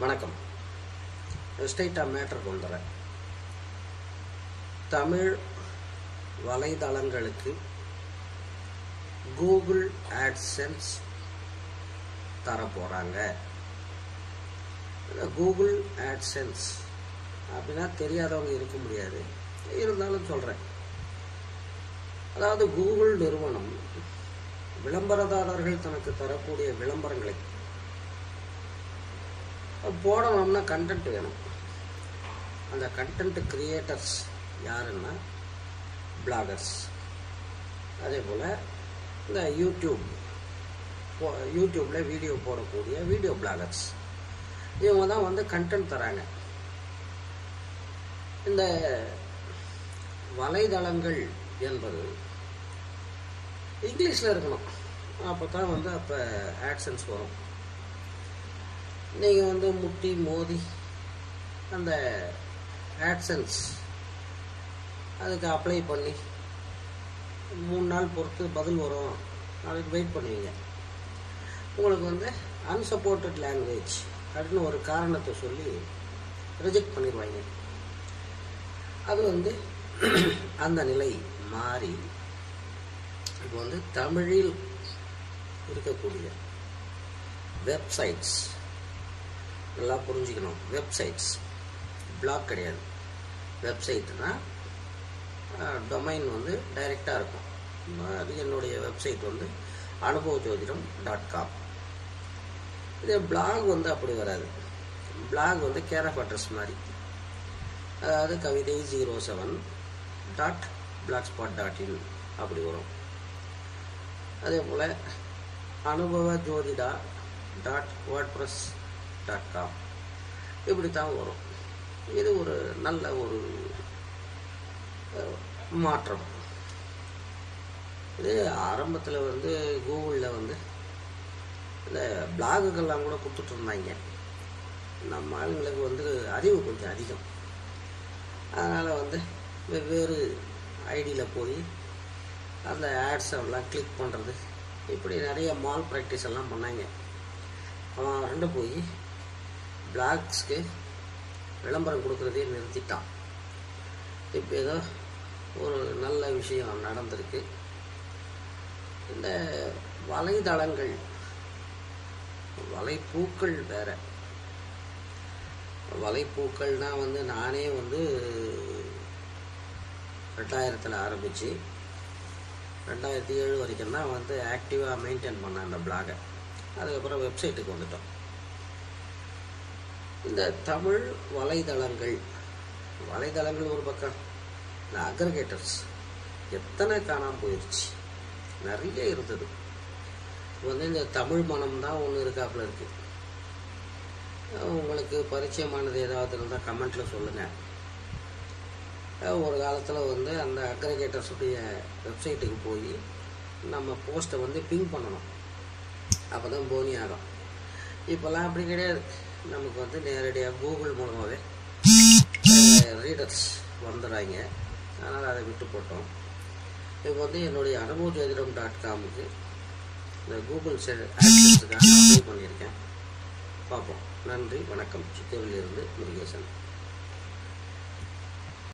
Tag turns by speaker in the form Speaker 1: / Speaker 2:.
Speaker 1: வணக்கம் ஸ்ட்ரைட்டாக மேட்டருக்கு வந்துடுறேன் தமிழ் வலைதளங்களுக்கு கூகுள் ஆட்சென்ஸ் தர போகிறாங்க கூகுள் ஆட்சென்ஸ் அப்படின்னா தெரியாதவங்க இருக்க முடியாது இருந்தாலும் சொல்கிறேன் அதாவது கூகுள் நிறுவனம் விளம்பரதாரர்கள் தனக்கு தரக்கூடிய விளம்பரங்களை போடணும்னா கண்டென்ட் வேணும் அந்த கண்டென்ட் கிரியேட்டர்ஸ் யாருன்னா பிளாகர்ஸ் அதே போல் இந்த யூடியூப் யூடியூப்பில் வீடியோ போடக்கூடிய வீடியோ பிளாகர்ஸ் இவங்க தான் வந்து கண்டென்ட் தராங்க இந்த வலைதளங்கள் என்பது இங்கிலீஷில் இருக்கணும் அப்போ தான் வந்து அப்போ ஆக்ஷன்ஸ் வரும் நீங்கள் வந்து முட்டி மோதி அந்த ஆட்சன்ஸ் அதுக்கு அப்ளை பண்ணி மூணு நாள் பொறுத்து பதில் வரும் அதுக்கு வெயிட் பண்ணுவீங்க உங்களுக்கு வந்து அன்சப்போர்ட்டட் லாங்குவேஜ் அப்படின்னு ஒரு காரணத்தை சொல்லி ரிஜெக்ட் பண்ணிடுவாங்க அது வந்து அந்த நிலை மாறி இப்போ வந்து தமிழில் இருக்கக்கூடிய வெப்சைட்ஸ் நல்லா புரிஞ்சுக்கணும் வெப்சைட்ஸ் பிளாக் கிடையாது வெப்சைட்னா டொமைன் வந்து டைரெக்டாக இருக்கும் அது என்னுடைய வெப்சைட் வந்து அனுபவ ஜோதிடம் டாட் காம் இது பிளாக் வந்து அப்படி வராது பிளாக் வந்து கேர் ஆஃப் அட்ரஸ் மாதிரி அதாவது கவிதை zero seven dot blogspot dot in அப்படி வரும் அதே போல் அனுபவ ஜோதிடா dot WordPress dot com இப்படி தான் வரும் இது ஒரு நல்ல ஒரு மாற்றம் இது ஆரம்பத்தில் வந்து கூகுளில் வந்து இந்த பிளாகுகள்லாம் கூட கொடுத்துட்டு இருந்தாங்க நம்ம ஆளுங்களுக்கு வந்து அறிவு கொஞ்சம் அதிகம் அதனால் வந்து வெவ்வேறு ஐடியில் போய் அந்த ஆட்ஸ் எல்லாம் கிளிக் பண்ணுறது இப்படி நிறைய மால் ப்ராக்டிஸ் எல்லாம் பண்ணாங்க அவன் ரெண்டு போய் பிளாக்ஸ்க்கு விளம்பரம் கொடுக்குறதே நிறுத்திட்டான் இப்போ ஏதோ ஒரு நல்ல விஷயம் நடந்திருக்கு இந்த வலைதளங்கள் வலைப்பூக்கள் வேற வலைப்பூக்கள்னால் வந்து நானே வந்து ரெண்டாயிரத்தில் ஆரம்பித்து ரெண்டாயிரத்தி ஏழு வரைக்கும் தான் வந்து ஆக்டிவாக மெயின்டைன் பண்ணேன் அந்த பிளாகை அதுக்கப்புறம் வெப்சைட்டுக்கு வந்துட்டோம் இந்த தமிழ் வலைதளங்கள் வலைதளங்கள் ஒரு பக்கம் இந்த அக்ரிகேட்டர்ஸ் எத்தனை காணாமல் போயிடுச்சு நிறைய இருந்தது வந்து இந்த தமிழ் மனம் தான் ஒன்று இருக்காப்புல இருக்கு உங்களுக்கு பரிச்சயமானது ஏதாவது இருந்தால் கமெண்ட்டில் சொல்லுங்கள் ஒரு காலத்தில் வந்து அந்த அக்ரிகேட்டர்ஸுடைய வெப்சைட்டுக்கு போய் நம்ம போஸ்ட்டை வந்து பிங் பண்ணணும் அப்போ தான் போனி ஆகும் இப்போல்லாம் அப்படி கிடையாது நமக்கு வந்து நேரடியாக கூகுள் மூலமாகவே ரீடர்ஸ் வந்துடுறாங்க அதனால் அதை விட்டு போட்டோம் இப்போ வந்து என்னுடைய அனுபவ ஜோதிடம் டாட் காமுக்கு இந்த கூகுள் ஆக்சஸுக்காக அப்ளை பண்ணியிருக்கேன் பார்ப்போம் நன்றி வணக்கம் சித்தூரிலிருந்து முருகேசன்